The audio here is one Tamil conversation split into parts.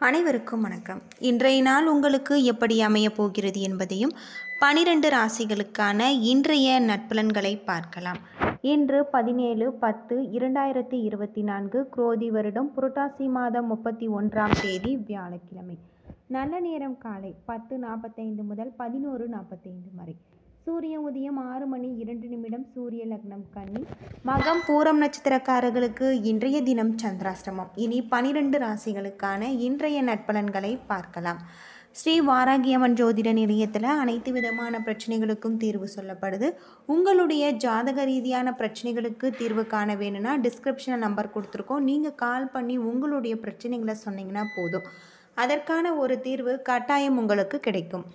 அனைவருக்கும் வணக்கம் இன்றைய நாள் உங்களுக்கு எப்படி அமையப் போகிறது என்பதையும் பனிரெண்டு ராசிகளுக்கான இன்றைய நட்பலன்களை பார்க்கலாம் இன்று பதினேழு பத்து இரண்டாயிரத்தி இருபத்தி நான்கு குரோதி வருடம் புரட்டாசி மாதம் முப்பத்தி ஒன்றாம் தேதி வியாழக்கிழமை நல்ல நேரம் காலை பத்து நாற்பத்தைந்து முதல் பதினோரு நாற்பத்தைந்து வரை சூரிய உதயம் ஆறு மணி இரண்டு நிமிடம் சூரிய லக்னம் கன்னி மகம் பூரம் நட்சத்திரக்காரர்களுக்கு இன்றைய தினம் சந்திராஷ்டமம் இனி பனிரெண்டு ராசிகளுக்கான இன்றைய நட்பலன்களை பார்க்கலாம் ஸ்ரீ வாராகியம்மன் ஜோதிட நிலையத்தில் அனைத்து விதமான பிரச்சனைகளுக்கும் தீர்வு சொல்லப்படுது உங்களுடைய ஜாதக ரீதியான பிரச்சனைகளுக்கு தீர்வு காண வேணும்னா டிஸ்கிரிப்ஷனில் நம்பர் கொடுத்துருக்கோம் நீங்கள் கால் பண்ணி உங்களுடைய பிரச்சனைகளை சொன்னீங்கன்னா போதும் அதற்கான ஒரு தீர்வு கட்டாயம் உங்களுக்கு கிடைக்கும்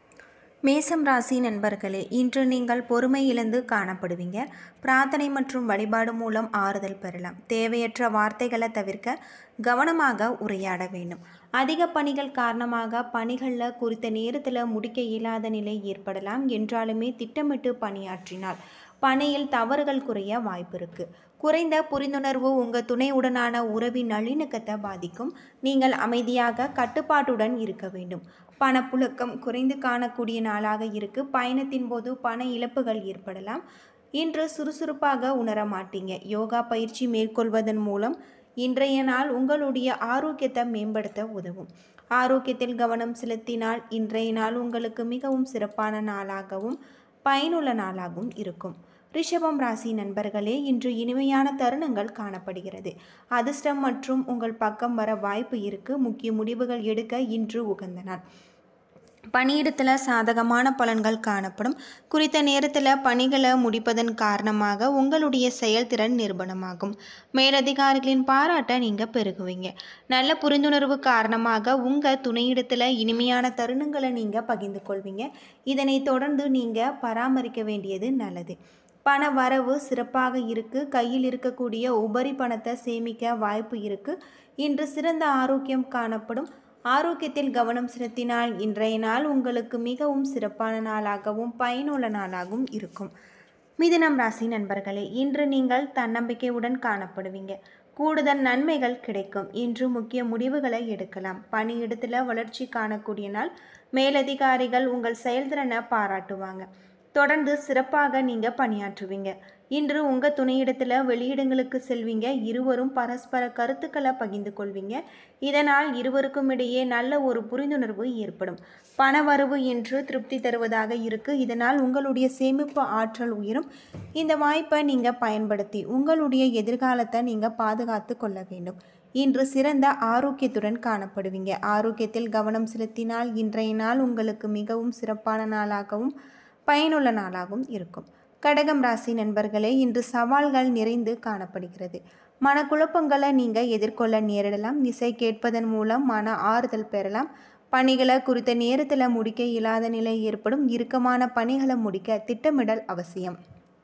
மேசம் ராசி நண்பர்களே இன்று நீங்கள் பொறுமை இழந்து காணப்படுவீங்க பிரார்த்தனை மற்றும் வழிபாடு மூலம் ஆறுதல் பெறலாம் தேவையற்ற வார்த்தைகளை தவிர்க்க கவனமாக உரையாட வேண்டும் அதிக பணிகள் காரணமாக பணிகளில் குறித்த நேரத்தில் முடிக்க இயலாத நிலை ஏற்படலாம் என்றாலுமே திட்டமிட்டு பணியாற்றினால் பணியில் தவறுகள் குறைய வாய்ப்பு இருக்கு குறைந்த புரிந்துணர்வு உங்கள் துணையுடனான உறவின் நல்லிணக்கத்தை பாதிக்கும் நீங்கள் அமைதியாக கட்டுப்பாட்டுடன் இருக்க வேண்டும் பணப்புழக்கம் குறைந்து காணக்கூடிய நாளாக இருக்கு பயணத்தின் போது பண இழப்புகள் ஏற்படலாம் இன்று சுறுசுறுப்பாக உணர மாட்டீங்க யோகா பயிற்சி மேற்கொள்வதன் மூலம் இன்றைய நாள் உங்களுடைய ஆரோக்கியத்தை மேம்படுத்த உதவும் ஆரோக்கியத்தில் கவனம் செலுத்தினால் இன்றைய நாள் உங்களுக்கு மிகவும் சிறப்பான நாளாகவும் பயனுள்ள நாளாகவும் இருக்கும் ரிஷபம் ராசி நண்பர்களே இன்று இனிமையான தருணங்கள் காணப்படுகிறது அதிர்ஷ்டம் மற்றும் உங்கள் பக்கம் வர வாய்ப்பு இருக்கு முக்கிய முடிவுகள் எடுக்க இன்று உகந்த நாள் பணியிடத்தில் சாதகமான பலன்கள் காணப்படும் குறித்த நேரத்தில் பணிகளை முடிப்பதன் காரணமாக உங்களுடைய செயல்திறன் நிரூபணமாகும் மேலதிகாரிகளின் பாராட்டை நீங்கள் பெருகுவீங்க நல்ல புரிந்துணர்வு காரணமாக உங்கள் துணையிடத்தில் இனிமையான தருணங்களை நீங்கள் பகிர்ந்து கொள்வீங்க இதனை தொடர்ந்து நீங்கள் பராமரிக்க வேண்டியது நல்லது பண வரவு சிறப்பாக இருக்கு கையில் இருக்கக்கூடிய உபரி பணத்தை சேமிக்க வாய்ப்பு இருக்கு இன்று சிறந்த ஆரோக்கியம் காணப்படும் ஆரோக்கியத்தில் கவனம் செலுத்தினால் இன்றைய நாள் உங்களுக்கு மிகவும் சிறப்பான நாளாகவும் பயனுள்ள நாளாகவும் இருக்கும் மிதுனம் ராசி நண்பர்களே இன்று நீங்கள் தன்னம்பிக்கையுடன் காணப்படுவீங்க கூடுதல் நன்மைகள் கிடைக்கும் இன்று முக்கிய முடிவுகளை எடுக்கலாம் பணியிடத்தில் வளர்ச்சி காணக்கூடிய நாள் மேலதிகாரிகள் உங்கள் செயல்திறனை பாராட்டுவாங்க தொடர்ந்து சிறப்பாக நீங்கள் பணியாற்றுவீங்க இன்று உங்கள் துணையிடத்தில் வெளியிடங்களுக்கு செல்வீங்க இருவரும் பரஸ்பர கருத்துக்களை பகிர்ந்து கொள்வீங்க இதனால் இருவருக்கும் இடையே நல்ல ஒரு புரிந்துணர்வு ஏற்படும் பணவரவு என்று திருப்தி தருவதாக இருக்கு இதனால் உங்களுடைய சேமிப்பு ஆற்றல் உயரும் இந்த வாய்ப்பை நீங்கள் பயன்படுத்தி உங்களுடைய எதிர்காலத்தை நீங்கள் பாதுகாத்து கொள்ள வேண்டும் இன்று சிறந்த ஆரோக்கியத்துடன் காணப்படுவீங்க ஆரோக்கியத்தில் கவனம் செலுத்தினால் இன்றைய நாள் உங்களுக்கு மிகவும் சிறப்பான நாளாகவும் பயனுள்ள நாளாகவும் இருக்கும் கடகம் ராசி நண்பர்களே இன்று சவால்கள் நிறைந்து காணப்படுகிறது மனக்குழப்பங்களை நீங்கள் எதிர்கொள்ள நேரிடலாம் இசை கேட்பதன் மூலம் மன ஆறுதல் பெறலாம் பணிகளை குறித்த நேரத்தில் முடிக்க இயலாத நிலை ஏற்படும் இறுக்கமான பணிகளை முடிக்க திட்டமிடல் அவசியம்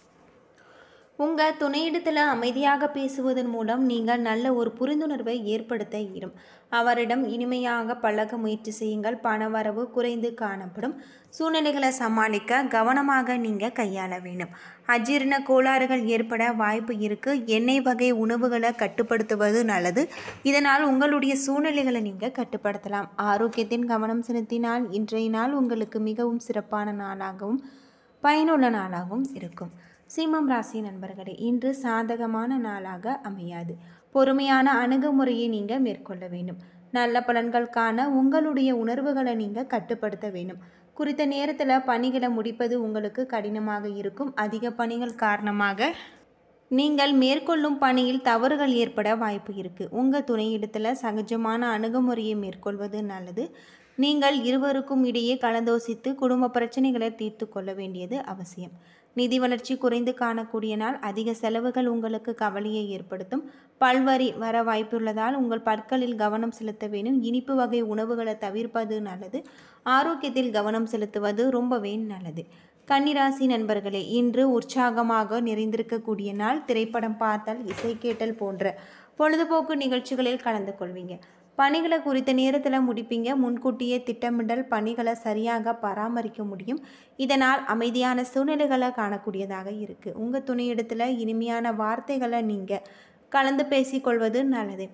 உங்கள் துணையிடத்தில் அமைதியாக பேசுவதன் மூலம் நீங்கள் நல்ல ஒரு புரிந்துணர்வை ஏற்படுத்த இயலும் அவரிடம் இனிமையாக பழக முயற்சி செய்யுங்கள் பணவரவு குறைந்து காணப்படும் சூழ்நிலைகளை சமாளிக்க கவனமாக நீங்கள் கையாள வேண்டும் அஜீரண கோளாறுகள் ஏற்பட வாய்ப்பு இருக்கு எண்ணெய் வகை உணவுகளை கட்டுப்படுத்துவது நல்லது இதனால் உங்களுடைய சூழ்நிலைகளை நீங்கள் கட்டுப்படுத்தலாம் ஆரோக்கியத்தின் கவனம் செலுத்தினால் இன்றைய நாள் உங்களுக்கு மிகவும் சிறப்பான நாளாகவும் பயனுள்ள நாளாகவும் இருக்கும் சிம்மம் ராசி நண்பர்களே இன்று சாதகமான நாளாக அமையாது பொறுமையான அணுகுமுறையை நீங்கள் மேற்கொள்ள வேண்டும் நல்ல பலன்கள் காண உங்களுடைய உணர்வுகளை நீங்கள் கட்டுப்படுத்த வேண்டும் குறித்த நேரத்தில் பணிகளை முடிப்பது உங்களுக்கு கடினமாக இருக்கும் அதிக பணிகள் காரணமாக நீங்கள் மேற்கொள்ளும் பணியில் தவறுகள் ஏற்பட வாய்ப்பு இருக்குது உங்கள் துணையிடத்தில் சகஜமான அணுகுமுறையை மேற்கொள்வது நல்லது நீங்கள் இருவருக்கும் இடையே கலந்தோசித்து குடும்ப பிரச்சனைகளை தீர்த்து கொள்ள வேண்டியது அவசியம் நிதி வளர்ச்சி குறைந்து காணக்கூடிய நாள் அதிக செலவுகள் உங்களுக்கு கவலையை ஏற்படுத்தும் பல்வரி வர வாய்ப்புள்ளதால் உங்கள் பற்களில் கவனம் செலுத்த வேண்டும் இனிப்பு வகை உணவுகளை தவிர்ப்பது நல்லது ஆரோக்கியத்தில் கவனம் செலுத்துவது ரொம்பவே நல்லது கன்னிராசி நண்பர்களே இன்று உற்சாகமாக நிறைந்திருக்கக்கூடிய நாள் திரைப்படம் பார்த்தல் இசை கேட்டல் போன்ற பொழுதுபோக்கு நிகழ்ச்சிகளில் கலந்து கொள்வீங்க பணிகளை குறித்த நேரத்தில் முடிப்பீங்க முன்கூட்டியே திட்டமிடல் பணிகளை சரியாக பராமரிக்க முடியும் இதனால் அமைதியான சூழ்நிலைகளை காணக்கூடியதாக இருக்குது உங்கள் துணையிடத்தில் இனிமையான வார்த்தைகளை நீங்கள் கலந்து பேசிக்கொள்வது நல்லது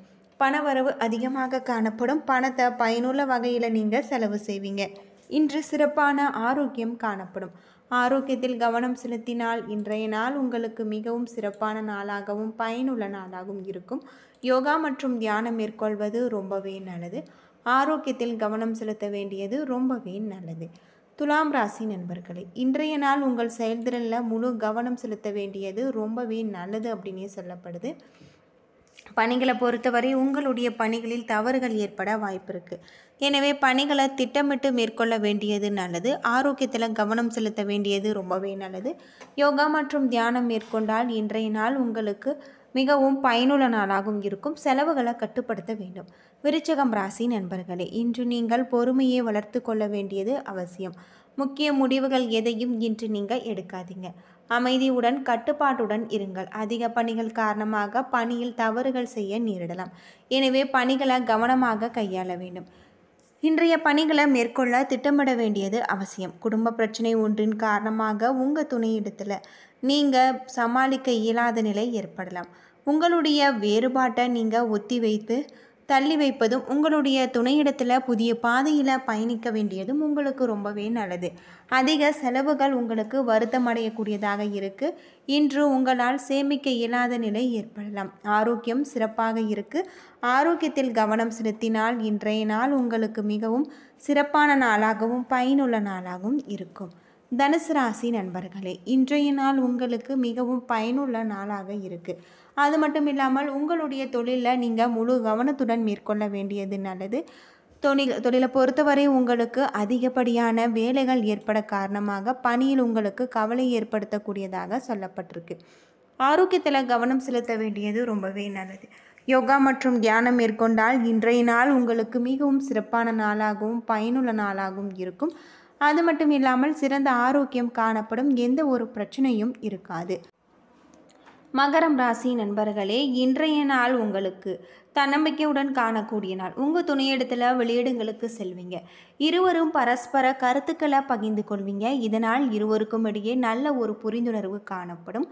பணவரவு அதிகமாக காணப்படும் பணத்தை பயனுள்ள வகையில் நீங்கள் செலவு செய்வீங்க இன்று சிறப்பான ஆரோக்கியம் காணப்படும் ஆரோக்கியத்தில் கவனம் செலுத்தினால் இன்றைய நாள் உங்களுக்கு மிகவும் சிறப்பான நாளாகவும் பயனுள்ள நாளாகவும் இருக்கும் யோகா மற்றும் தியானம் மேற்கொள்வது ரொம்பவே நல்லது ஆரோக்கியத்தில் கவனம் செலுத்த வேண்டியது ரொம்பவே நல்லது துலாம் ராசி நண்பர்களே இன்றைய நாள் உங்கள் செயல்திறனில் முழு கவனம் செலுத்த வேண்டியது ரொம்பவே நல்லது அப்படின்னே சொல்லப்படுது பணிகளை பொறுத்தவரை உங்களுடைய பணிகளில் தவறுகள் ஏற்பட வாய்ப்பு இருக்குது எனவே பணிகளை திட்டமிட்டு மேற்கொள்ள வேண்டியது நல்லது ஆரோக்கியத்தில் கவனம் செலுத்த வேண்டியது ரொம்பவே நல்லது யோகா மற்றும் தியானம் மேற்கொண்டால் இன்றைய நாள் உங்களுக்கு மிகவும் பயனுள்ள நாளாகவும் இருக்கும் செலவுகளை கட்டுப்படுத்த வேண்டும் விருச்சகம் ராசி நண்பர்களே இன்று நீங்கள் பொறுமையை வளர்த்து கொள்ள வேண்டியது அவசியம் முக்கிய முடிவுகள் எதையும் இன்று நீங்கள் எடுக்காதீங்க அமைதியுடன் கட்டுப்பாட்டுடன் இருங்கள் அதிக பணிகள் காரணமாக பணியில் தவறுகள் செய்ய நேரிடலாம் எனவே பணிகளை கவனமாக கையாள வேண்டும் இன்றைய பணிகளை மேற்கொள்ள திட்டமிட வேண்டியது அவசியம் குடும்ப பிரச்சனை ஒன்றின் காரணமாக உங்கள் துணையிடத்தில் நீங்கள் சமாளிக்க இயலாத நிலை ஏற்படலாம் உங்களுடைய வேறுபாட்டை நீங்கள் ஒத்தி வைத்து தள்ளி வைப்பதும் உங்களுடைய துணையிடத்தில் புதிய பாதையில் பயணிக்க வேண்டியதும் உங்களுக்கு ரொம்பவே நல்லது அதிக செலவுகள் உங்களுக்கு வருத்தமடையக்கூடியதாக இருக்குது இன்று உங்களால் சேமிக்க இயலாத நிலை ஏற்படலாம் ஆரோக்கியம் சிறப்பாக இருக்குது ஆரோக்கியத்தில் கவனம் செலுத்தினால் இன்றைய நாள் உங்களுக்கு மிகவும் சிறப்பான நாளாகவும் பயனுள்ள நாளாகவும் இருக்கும் தனுசு ராசி நண்பர்களே இன்றைய நாள் உங்களுக்கு மிகவும் பயனுள்ள நாளாக இருக்குது அது மட்டும் இல்லாமல் உங்களுடைய தொழிலில் நீங்கள் முழு கவனத்துடன் மேற்கொள்ள வேண்டியது நல்லது தொழில் தொழிலை பொறுத்தவரை உங்களுக்கு அதிகப்படியான வேலைகள் ஏற்பட காரணமாக பணியில் உங்களுக்கு கவலை ஏற்படுத்தக்கூடியதாக சொல்லப்பட்டிருக்கு ஆரோக்கியத்தில் கவனம் செலுத்த வேண்டியது ரொம்பவே நல்லது யோகா மற்றும் தியானம் மேற்கொண்டால் இன்றைய நாள் உங்களுக்கு மிகவும் சிறப்பான நாளாகவும் பயனுள்ள நாளாகவும் இருக்கும் அது மட்டும் இல்லாமல் சிறந்த ஆரோக்கியம் காணப்படும் எந்த ஒரு பிரச்சனையும் இருக்காது மகரம் ராசி நண்பர்களே இன்றைய நாள் உங்களுக்கு தன்னம்பிக்கையுடன் காணக்கூடிய நாள் உங்கள் துணையிடத்தில் வெளியிடங்களுக்கு செல்வீங்க இருவரும் பரஸ்பர கருத்துக்களை பகிர்ந்து கொள்வீங்க இதனால் இருவருக்கும் இடையே நல்ல ஒரு புரிந்துணர்வு காணப்படும்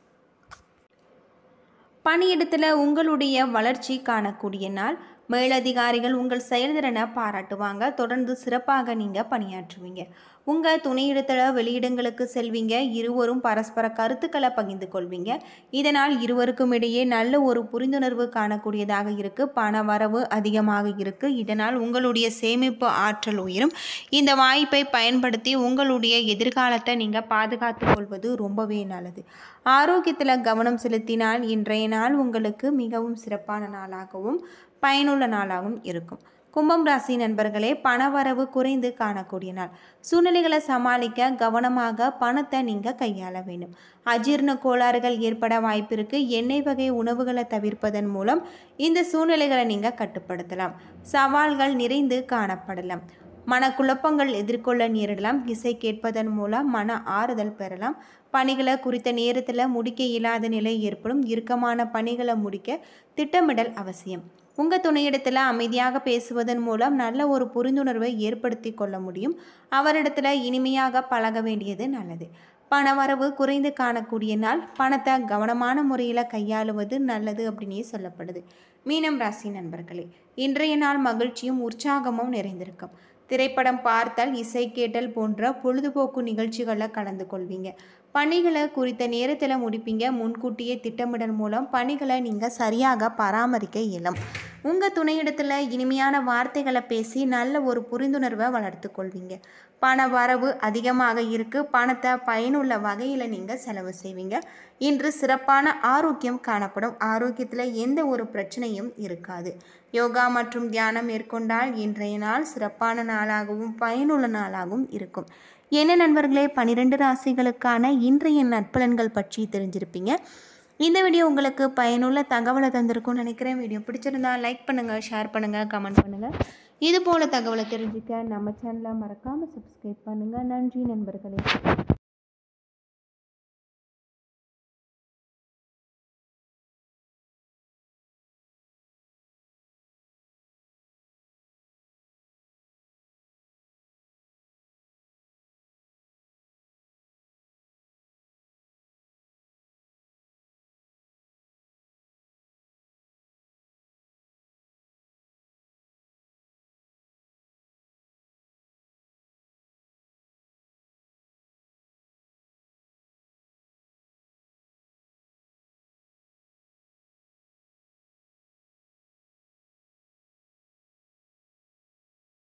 பணியிடத்தில் உங்களுடைய வளர்ச்சி காணக்கூடிய நாள் மேலதிகாரிகள் உங்கள் செயல்திறனை பாராட்டுவாங்க தொடர்ந்து சிறப்பாக நீங்கள் பணியாற்றுவீங்க உங்கள் துணையிடத்தில் வெளியிடங்களுக்கு செல்வீங்க இருவரும் பரஸ்பர கருத்துக்களை பகிர்ந்து கொள்வீங்க இதனால் இருவருக்கும் இடையே நல்ல ஒரு புரிந்துணர்வு காணக்கூடியதாக இருக்குது பண வரவு அதிகமாக இருக்குது இதனால் உங்களுடைய சேமிப்பு ஆற்றல் உயரும் இந்த வாய்ப்பை பயன்படுத்தி உங்களுடைய எதிர்காலத்தை நீங்கள் பாதுகாத்து கொள்வது ரொம்பவே நல்லது ஆரோக்கியத்தில் கவனம் செலுத்தினால் இன்றைய நாள் உங்களுக்கு மிகவும் சிறப்பான நாளாகவும் பயனுள்ள நாளாகவும் இருக்கும் கும்பம் ராசி நண்பர்களே பணவரவு குறைந்து காணக்கூடிய நாள் சூழ்நிலைகளை சமாளிக்க கவனமாக பணத்தை நீங்கள் கையாள வேண்டும் அஜீர்ண கோளாறுகள் ஏற்பட வாய்ப்பிருக்கு எண்ணெய் வகை உணவுகளை தவிர்ப்பதன் மூலம் இந்த சூழ்நிலைகளை நீங்கள் கட்டுப்படுத்தலாம் சவால்கள் நிறைந்து காணப்படலாம் மனக்குழப்பங்கள் எதிர்கொள்ள நேரிடலாம் இசை கேட்பதன் மூலம் மன ஆறுதல் பெறலாம் பணிகளை குறித்த நேரத்தில் முடிக்க இயலாத நிலை ஏற்படும் இறுக்கமான பணிகளை முடிக்க திட்டமிடல் அவசியம் உங்கள் துணையிடத்தில் அமைதியாக பேசுவதன் மூலம் நல்ல ஒரு புரிந்துணர்வை ஏற்படுத்தி கொள்ள முடியும் அவரிடத்துல இனிமையாக பழக வேண்டியது நல்லது பணவரவு குறைந்து காணக்கூடிய நாள் பணத்தை கவனமான முறையில் கையாளுவது நல்லது அப்படின்னே சொல்லப்படுது மீனம் ராசி நண்பர்களே இன்றைய நாள் மகிழ்ச்சியும் உற்சாகமும் நிறைந்திருக்கும் திரைப்படம் பார்த்தல் இசை கேட்டல் போன்ற பொழுதுபோக்கு நிகழ்ச்சிகளில் கலந்து கொள்வீங்க பணிகளை குறித்த நேரத்தில் முடிப்பீங்க முன்கூட்டியே திட்டமிடல் மூலம் பணிகளை நீங்கள் சரியாக பராமரிக்க இயலும் உங்கள் துணையிடத்தில் இனிமையான வார்த்தைகளை பேசி நல்ல ஒரு புரிந்துணர்வை வளர்த்து கொள்வீங்க பண வரவு அதிகமாக இருக்குது பணத்தை பயனுள்ள வகையில் நீங்கள் செலவு செய்வீங்க இன்று சிறப்பான ஆரோக்கியம் காணப்படும் ஆரோக்கியத்தில் எந்த ஒரு பிரச்சனையும் இருக்காது யோகா மற்றும் தியானம் மேற்கொண்டால் இன்றைய நாள் சிறப்பான நாளாகவும் பயனுள்ள நாளாகவும் இருக்கும் என்ன நண்பர்களே பன்னிரெண்டு ராசிகளுக்கான இன்றைய நட்பலன்கள் பற்றி தெரிஞ்சிருப்பீங்க இந்த வீடியோ உங்களுக்கு பயனுள்ள தகவலை தந்திருக்கும்னு நினைக்கிறேன் வீடியோ பிடிச்சிருந்தா லைக் பண்ணுங்கள் ஷேர் பண்ணுங்கள் கமெண்ட் பண்ணுங்கள் இது போல் தகவலை தெரிஞ்சுக்க நம்ம சேனலை மறக்காமல் சப்ஸ்கிரைப் பண்ணுங்கள் நன்றி நண்பர்களே